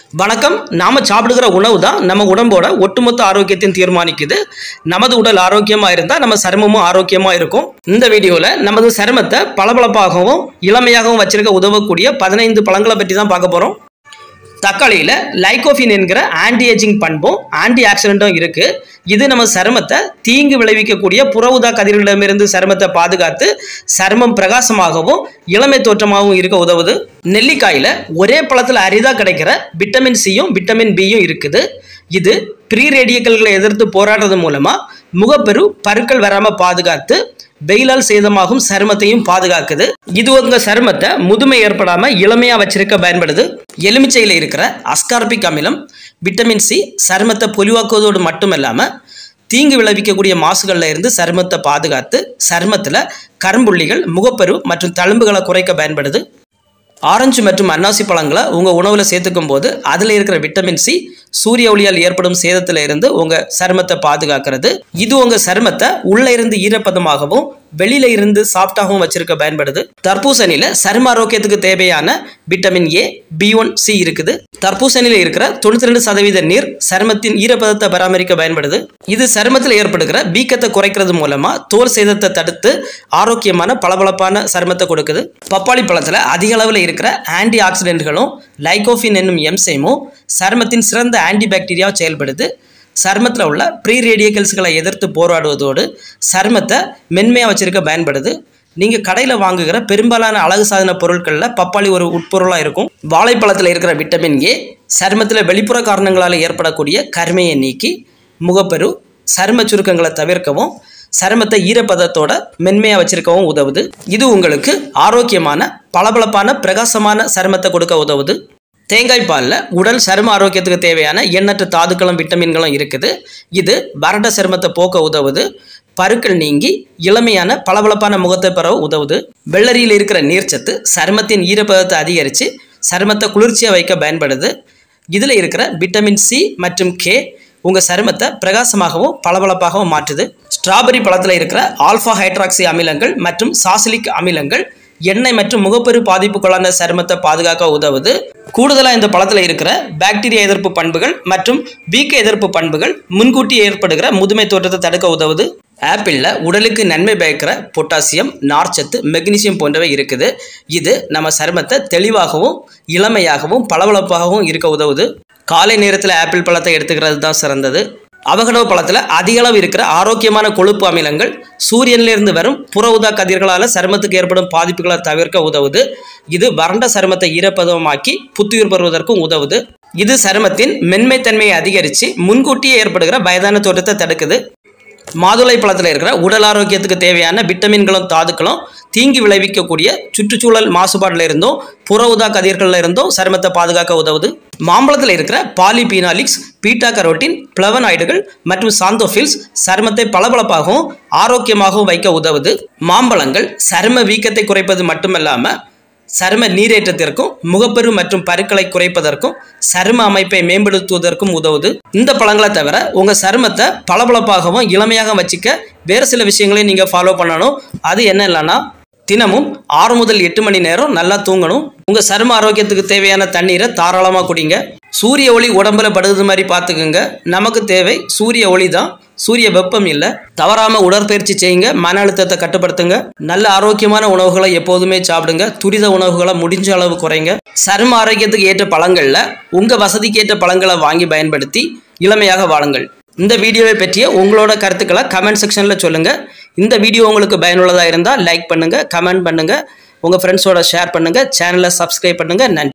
வணக்கம் நாம சாப்பிடுகிற உணவு தான் நம்ம உடம்போட ஒட்டுமொத்த ஆரோக்கியத்தையும் தீர்மானிக்குது நமது உடல் ஆரோக்கியமா இருந்தா நம்ம சருமமும் ஆரோக்கியமா இருக்கும் இந்த வீடியோல நமது சருமத்தை பளபளப்பாகவும் இளமையாகவும் வச்சிருக்க உதவக்கூடிய பதினைந்து பழங்களை பற்றி தான் பார்க்க போறோம் தக்காளியில் லைகோஃபின் என்கிற ஆன்டி ஏஜிங் பண்பும் ஆன்டி ஆக்சிடென்ட்டும் இருக்கு இது நம்ம சருமத்தை தீங்கு விளைவிக்கக்கூடிய புற ஊதா கதிர்களிடமிருந்து சருமத்தை பாதுகாத்து சருமம் பிரகாசமாகவும் இளமை தோற்றமாகவும் இருக்க உதவுது நெல்லிக்காயில் ஒரே பழத்தில் அரிதாக கிடைக்கிற விட்டமின் சியும் விட்டமின் பியும் இருக்குது இது ப்ரீ ரேடியக்கல்களை எதிர்த்து போராடுறது மூலமாக முகப்பெரு பருக்கள் வராமல் பாதுகாத்து வெயிலால் சேதமாகும் சருமத்தையும் பாதுகாக்குது இது உங்க சருமத்தை முதுமை ஏற்படாம இளமையா வச்சிருக்க பயன்படுது எலுமிச்சையில் இருக்கிற அஸ்கார்பிக் அமிலம் விட்டமின் சி சருமத்தை பொலிவாக்குவதோடு மட்டுமல்லாம தீங்கு விளைவிக்கக்கூடிய மாசுகள்ல இருந்து சருமத்தை பாதுகாத்து சருமத்துல கரும்புள்ளிகள் முகப்பரு மற்றும் தழும்புகளை குறைக்க பயன்படுது ஆரஞ்சு மற்றும் அன்னாசி பழங்களை உங்கள் உணவில் சேர்த்துக்கும் போது அதில் இருக்கிற விட்டமின் சி சூரிய ஒளியால் ஏற்படும் சேதத்தில் இருந்து உங்கள் சருமத்தை பாதுகாக்கிறது இது உங்கள் சருமத்தை உள்ளே இருந்து ஈரப்பதமாகவும் வெளியில இருந்து சாஃப்டாகவும் வச்சிருக்க பயன்படுது தர்பூசணியில் சரும ஆரோக்கியத்துக்கு தேவையான vitamin A B one C இருக்குது தர்பூசணியில் இருக்கிற தொண்ணூத்தி ரெண்டு சதவீத நீர் சருமத்தின் ஈரப்பதத்தை பராமரிக்க பயன்படுது இது சருமத்தில் ஏற்படுகிற வீக்கத்தை குறைக்கிறது மூலமா தோல் சேதத்தை தடுத்து ஆரோக்கியமான பளபளப்பான சருமத்தை கொடுக்குது பப்பாளி பழத்தில் அதிக அளவில் இருக்கிற ஆன்டி ஆக்சிடென்ட்களும் லைகோஃபின் என்னும் எம்சைமும் சருமத்தின் சிறந்த ஆன்டி பாக்டீரியா செயல்படுது சருமத்தில் உள்ள ப்ரீ ரேடியக்கல்ஸ்களை எதிர்த்து போராடுவதோடு சருமத்தை மென்மையாக வச்சிருக்க பயன்படுது நீங்கள் கடையில் வாங்குகிற பெரும்பாலான அழகு சாதன பொருட்களில் பப்பாளி ஒரு உட்பொருளாக இருக்கும் வாழைப்பழத்தில் இருக்கிற விட்டமின் ஏ சருமத்தில் வெளிப்புற காரணங்களால் ஏற்படக்கூடிய கருமையை நீக்கி முகப்பெரு சரும சுருக்கங்களை தவிர்க்கவும் சருமத்தை ஈரப்பதத்தோட மென்மையாக வச்சிருக்கவும் உதவுது இது உங்களுக்கு ஆரோக்கியமான பளபளப்பான பிரகாசமான சருமத்தை கொடுக்க உதவுது தேங்காய் பாலில் உடல் சரும ஆரோக்கியத்துக்கு தேவையான எண்ணற்ற தாதுக்களும் விட்டமின்களும் இருக்குது இது வறண்ட சருமத்தை போக்க உதவுது பருக்கள் நீங்கி இளமையான பளபளப்பான முகத்தை பெற உதவுது வெள்ளரியில் இருக்கிற நீர்ச்சத்து சருமத்தின் ஈரப்பதத்தை அதிகரித்து சருமத்தை குளிர்ச்சியாக வைக்க பயன்படுது இதில் இருக்கிற விட்டமின் சி மற்றும் கே உங்கள் சருமத்தை பிரகாசமாகவும் பளபளப்பாகவும் மாற்றுது ஸ்ட்ராபெரி பழத்தில் இருக்கிற ஆல்ஃபா ஹைட்ராக்சி அமிலங்கள் மற்றும் சாசிலிக் அமிலங்கள் எண்ணெய் மற்றும் முகப்பெரு பாதிப்புகளான சருமத்தை பாதுகாக்க உதவுது கூடுதலாக இந்த பழத்தில் இருக்கிற பாக்டீரியா எதிர்ப்பு பண்புகள் மற்றும் வீக்க எதிர்ப்பு பண்புகள் முன்கூட்டி ஏற்படுகிற முதுமை தோற்றத்தை தடுக்க உதவுது ஆப்பிளில் உடலுக்கு நன்மை பயக்கிற பொட்டாசியம் நார்ச்சத்து மெக்னீசியம் போன்றவை இருக்குது இது நம்ம சருமத்தை தெளிவாகவும் இளமையாகவும் பளபளப்பாகவும் இருக்க உதவுது காலை நேரத்தில் ஆப்பிள் பழத்தை எடுத்துக்கிறது தான் சிறந்தது அவகடோ பழத்தில் அதிக அளவு இருக்கிற ஆரோக்கியமான கொழுப்பு அமிலங்கள் சூரியனிலிருந்து வரும் புற ஊதா கதிர்களால் சருமத்துக்கு ஏற்படும் பாதிப்புகளை தவிர்க்க உதவுது இது வறண்ட சருமத்தை ஈரப்பதமாக்கி புத்துயிர் பெறுவதற்கும் உதவுது இது சருமத்தின் மென்மைத்தன்மையை அதிகரித்து முன்கூட்டியே ஏற்படுகிற வயதான தோற்றத்தை தடுக்குது மாதுளை பழத்தில் இருக்கிற உடல் ஆரோக்கியத்துக்கு தேவையான விட்டமின்களும் தாதுக்களும் தீங்கு விளைவிக்கக்கூடிய சுற்றுச்சூழல் மாசுபாட்டில் இருந்தும் புற ஊதா கதிர்களில் இருந்தும் சருமத்தை பாதுகாக்க உதவுது மாம்பழத்தில் இருக்கிற பாலிபீனாலிக்ஸ் பீட்டா கரோட்டின் பிளவனாய்டுகள் மற்றும் சாந்தோஃபில்ஸ் சருமத்தை பளபளப்பாகவும் ஆரோக்கியமாகவும் வைக்க உதவுது மாம்பழங்கள் சரும வீக்கத்தை குறைப்பது மட்டுமல்லாமல் சரும நீரேற்றத்திற்கும் முகப்பெரு மற்றும் பருக்களை குறைப்பதற்கும் சரும அமைப்பை மேம்படுத்துவதற்கும் உதவுது இந்த பழங்களை தவிர உங்க சருமத்தை பளபளப்பாகவும் இளமையாக வச்சுக்க வேறு சில விஷயங்களையும் நீங்க ஃபாலோ பண்ணணும் அது என்ன இல்லைன்னா தினமும் ஆறு முதல் எட்டு மணி நேரம் நல்லா தூங்கணும் உங்க சரும ஆரோக்கியத்துக்கு தேவையான தண்ணீரை தாராளமாக குடிங்க சூரிய ஒளி உடம்புல படுறது மாதிரி பார்த்துக்குங்க நமக்கு தேவை சூரிய ஒளி தான் சூரிய வெப்பம் இல்லை தவறாம உடற்பயிற்சி செய்யுங்க மன அழுத்தத்தை கட்டுப்படுத்துங்க நல்ல ஆரோக்கியமான உணவுகளை எப்போதுமே சாப்பிடுங்க துரித உணவுகளை முடிஞ்ச அளவு குறைங்க சரும ஆரோக்கியத்துக்கு ஏற்ற பழங்களில் உங்க வசதிக்கு ஏற்ற பழங்களை வாங்கி பயன்படுத்தி இளமையாக வாழுங்கள் இந்த வீடியோவை பற்றிய உங்களோட கருத்துக்களை கமெண்ட் செக்ஷனில் சொல்லுங்கள் இந்த வீடியோ உங்களுக்கு பயனுள்ளதாக இருந்தால் லைக் பண்ணுங்கள் கமெண்ட் பண்ணுங்கள் உங்கள் ஃப்ரெண்ட்ஸோட ஷேர் பண்ணுங்கள் சேனலை சப்ஸ்கிரைப் பண்ணுங்கள் நன்றி